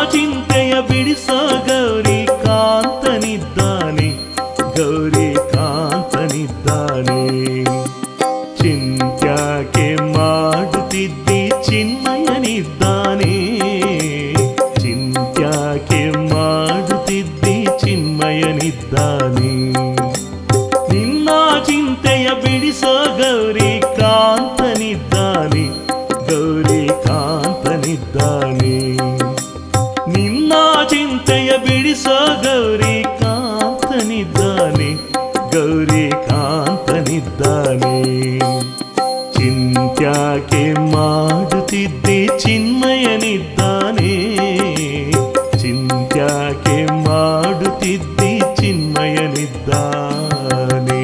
ಚಿಂತೆಯ ಬಿಡಿಸೋ ಗೌರಿ ಕಾಂತನಿದ್ದಾನೆ ಗೌರಿ ಕಾಂತನಿದ್ದಾನೆ ಚಿಂತ್ಯಾಕೆ ಮಾಡುತ್ತಿದ್ದಿ ಚಿನ್ಮಯನಿದ್ದಾನೆ ಚಿಂತ್ಯಾಕೆ ಮಾಡುತ್ತಿದ್ದಿ ಚಿನ್ಮಯನಿದ್ದಾನೆ ನಿನ್ನ ಚಿಂತೆಯ ಬಿಡಿಸೋ ಗೌರಿ ಕಾಂತನಿದ್ದಾನೆ ಗೌರಿ ಕಾಂತನಿದ್ದಾನೆ ನಿನ್ನ ಚಿಂತೆಯ ಬಿಡಿಸೋ ಗೌರಿ ಕಾಂತನಿದ್ದಾನೆ ಗೌರಿ ಕಾಂತನಿದ್ದಾನೆ ಚಿಂತ್ಯಾಕೆ ಮಾಡುತ್ತಿದ್ದೆ ಚಿನ್ಮಯನಿದ್ದಾನೆ ಚಿಂತ್ಯಾಕೆ ಮಾಡುತ್ತಿದ್ದಿ ಚಿನ್ಮಯನಿದ್ದಾನೆ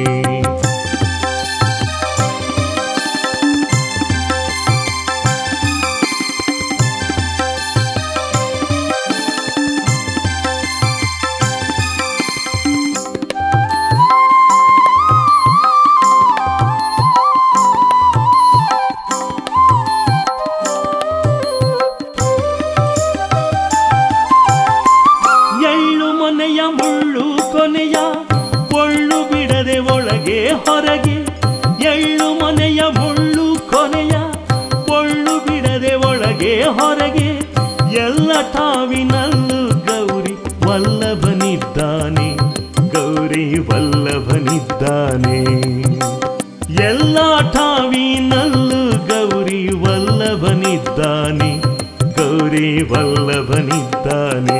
ಎಳ್ಳು ಮೊನೆಯ ಮುಳ್ಳು ಕೊನೆಯ ಒಳ್ಳು ಬಿಡದೆ ಒಳಗೆ ಹೊರಗೆ ಎಳ್ಳು ಮೊನೆಯ ಮುಳ್ಳು ಕೊನೆಯ ಒಳ್ಳು ಬಿಡದೆ ಒಳಗೆ ಹೊರಗೆ ಎಲ್ಲ ಠಾವಿನಲ್ಲೂ ಗೌರಿ ವಲ್ಲಭನಿದ್ದಾನೆ ಗೌರಿ ವಲ್ಲಭನಿದ್ದಾನೆ ಎಲ್ಲ ಠಾವಿನಲ್ಲೂ ಗೌರಿ ವಲ್ಲಭನಿದ್ದಾನೆ ಗೌರಿ ವಲ್ಲಭನಿದ್ದಾನೆ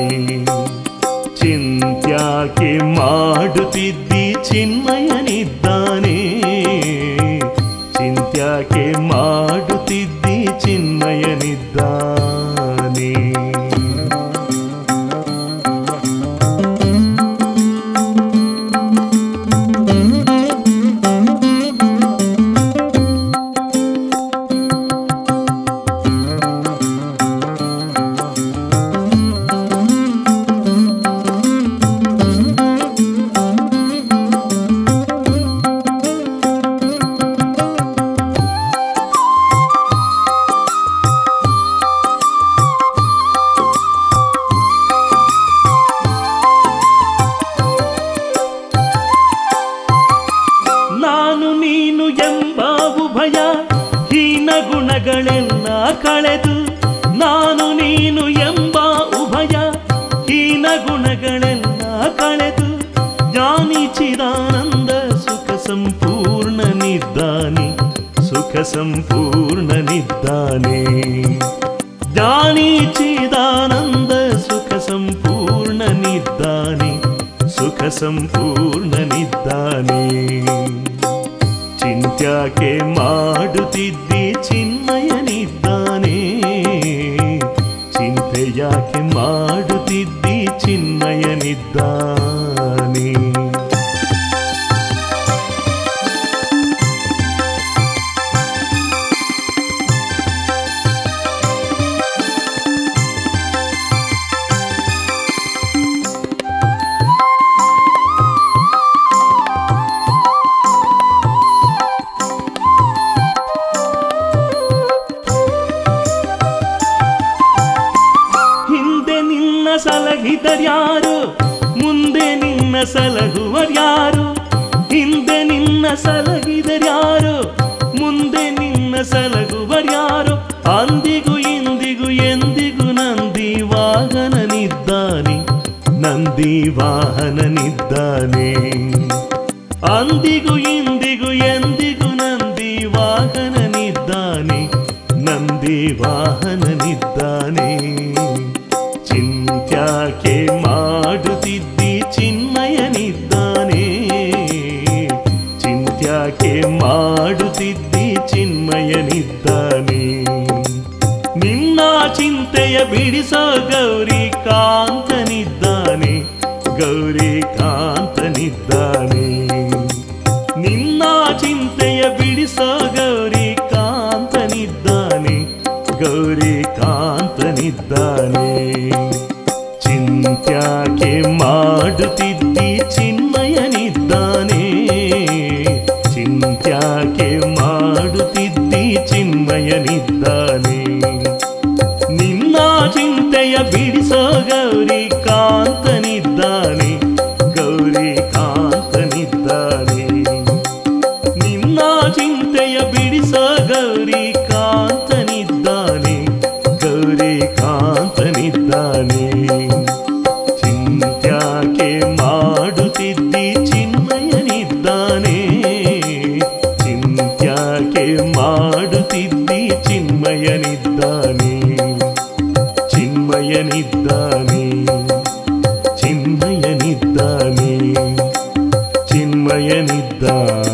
ಚಿಂತ್ಯಾಕೆ ಮಾಡುತ್ತಿದ್ದಿ ಚಿನ್ಮಯನಿದ್ದಾನೆ ಚಿಂತ್ಯಾಕೆ ಮಾಡುತ್ತಿದ್ದಿ ಚಿನ್ಮಯನಿದ್ದಾನೆ ನಾನು ನೀನು ಎಂಬ ಉಭಯ ಹೀನ ಗುಣಗಳೆಲ್ಲ ಕಳೆದು ನಾನು ನೀನು ಎಂಬ ಉಭಯ ಹೀನ ಗುಣಗಳೆಲ್ಲ ಕಳೆದು ಜ್ಞಾನಿ ಚಿದಾನಂದ ಸುಖ ಸಂಪೂರ್ಣನಿದ್ದಾನೆ ಸುಖ ಸಂಪೂರ್ಣನಿದ್ದಾನೆ ಜ್ಞಾನಿ ಚಿದಾನಂದ ಸುಖ ಸಂಪೂರ್ಣನಿದ್ದಾನೆ ಸುಖ ಸಂಪೂರ್ಣನಿದ್ದಾನೆ ಚಿಂತ್ಯಾಕೆ ಮಾಡುತ್ತಿದ್ದಿ ಚಿನ್ಮಯನಿದ್ದಾನೆ ಚಿಂತೆ ಯಾಕೆ ಮಾಡುತ್ತಿದ್ದಿ ಚಿನ್ಮಯನಿದ್ದಾನೆ ಹಿಂದೆ ನಿನ್ನ ಸಲಹಿದರ್ಯಾರು ಮುಂದೆ ನಿನ್ನ ಸಲಹುವರ್ಯಾರು ಹಿಂದೆ ನಿನ್ನ ಸಲಹಿದರ್ಯಾರು ಮುಂದೆ ನಿನ್ನ ಸಲಹುವರ್ಯಾರು ಅಂದಿಗೂ ಇಂದಿಗೂ ಎಂದಿಗೂ ನಂದಿ ವಾಹನನಿದ್ದಾನೆ ನಂದಿ ವಾಹನನಿದ್ದಾನೆ ಅಂದಿಗೂ ಇಂದಿಗೂ ಎಂದಿಗೂ ನಂದಿ ವಾಹನನಿದ್ದಾನೆ ನಂದಿ ವಾಹನನಿದ್ದಾನೆ ಚಿಂತ್ಯಾಕೆ ಮಾಡುತ್ತಿದ್ದಿ ಚಿನ್ಮಯನಿದ್ದಾನೆ ಚಿಂತ್ಯಾಕೆ ಮಾಡುತ್ತಿದ್ದಿ ಚಿನ್ಮಯನಿದ್ದಾನೆ ನಿನ್ನ ಚಿಂತೆಯ ಬಿಡಿಸೋ ಗೌರಿ ಕಾಂತನಿದ್ದಾನೆ ಗೌರಿ ಕಾಂತನಿದ್ದಾನೆ ನಿನ್ನ ಚಿಂತೆಯ ಬಿಡಿಸೋ ಗೌರಿ ಕಾಂತನಿದ್ದಾನೆ ಗೌರಿ ಕಾಂತನಿದ್ದಾನೆ ಚಿಂತ್ಯಾಕೆ ಮಾಡುತ್ತಿದ್ದಿ ಚಿನ್ಮಯನಿದ್ದಾನೆ ಚಿಂತ್ಯಾಕೆ ಮಾಡುತ್ತಿದ್ದಿ ಚಿನ್ಮಯನಿದ್ದಾನೆ ನಿನ್ನ ಚಿಂತೆಯ ಬಿಡಿಸೋ ಚಿನ್ಮಯನಿದ್ದಾನೆ